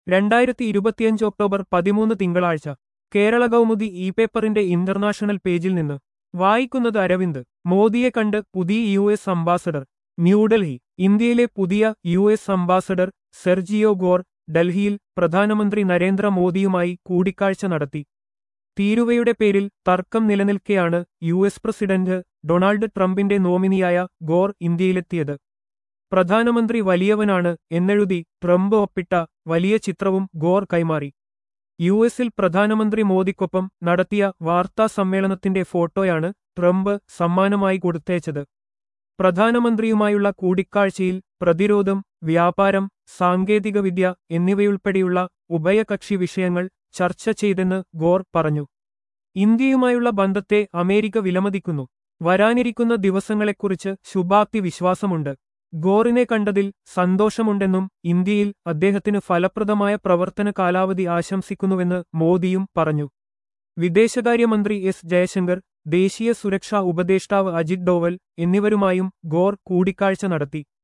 രണ്ടായിരത്തി ഇരുപത്തിയഞ്ച് ഒക്ടോബർ പതിമൂന്ന് തിങ്കളാഴ്ച കേരള കൗമുദി ഇ പേപ്പറിന്റെ ഇന്റർനാഷണൽ പേജിൽ നിന്ന് വായിക്കുന്നത് അരവിന്ദ് മോദിയെ കണ്ട് പുതിയ യു എസ് അംബാസഡർ ന്യൂഡൽഹി ഇന്ത്യയിലെ പുതിയ U S ambassador Sergio Gorr ഡൽഹിയിൽ പ്രധാനമന്ത്രി നരേന്ദ്രമോദിയുമായി കൂടിക്കാഴ്ച നടത്തി തീരുവയുടെ പേരിൽ തർക്കം നിലനിൽക്കെയാണ് യു എസ് പ്രസിഡന്റ് ഡൊണാൾഡ് ട്രംപിന്റെ നോമിനിയായ ഗോർ ഇന്ത്യയിലെത്തിയത് പ്രധാനമന്ത്രി വലിയവനാണ് എന്നെഴുതി ട്രംപ് ഒപ്പിട്ട വലിയ ചിത്രവും ഗോർ കൈമാറി യു എസിൽ പ്രധാനമന്ത്രി മോദിക്കൊപ്പം നടത്തിയ വാർത്താ സമ്മേളനത്തിന്റെ ഫോട്ടോയാണ് ട്രംപ് സമ്മാനമായി കൊടുത്തയച്ചത് പ്രധാനമന്ത്രിയുമായുള്ള കൂടിക്കാഴ്ചയിൽ പ്രതിരോധം വ്യാപാരം സാങ്കേതികവിദ്യ എന്നിവയുൾപ്പെടെയുള്ള ഉഭയകക്ഷി വിഷയങ്ങൾ ചർച്ച ചെയ്തെന്ന് ഗോർ പറഞ്ഞു ഇന്ത്യയുമായുള്ള ബന്ധത്തെ അമേരിക്ക വിലമതിക്കുന്നു വരാനിരിക്കുന്ന ദിവസങ്ങളെക്കുറിച്ച് ശുഭാപ്തി വിശ്വാസമുണ്ട് ഗോറിനെ കണ്ടതിൽ സന്തോഷമുണ്ടെന്നും ഇന്ത്യയിൽ അദ്ദേഹത്തിന് ഫലപ്രദമായ പ്രവർത്തന കാലാവധി ആശംസിക്കുന്നുവെന്ന് മോദിയും പറഞ്ഞു വിദേശകാര്യമന്ത്രി എസ് ജയശങ്കർ ദേശീയ സുരക്ഷാ ഉപദേഷ്ടാവ് അജിത് ഡോവൽ എന്നിവരുമായും ഗോർ കൂടിക്കാഴ്ച നടത്തി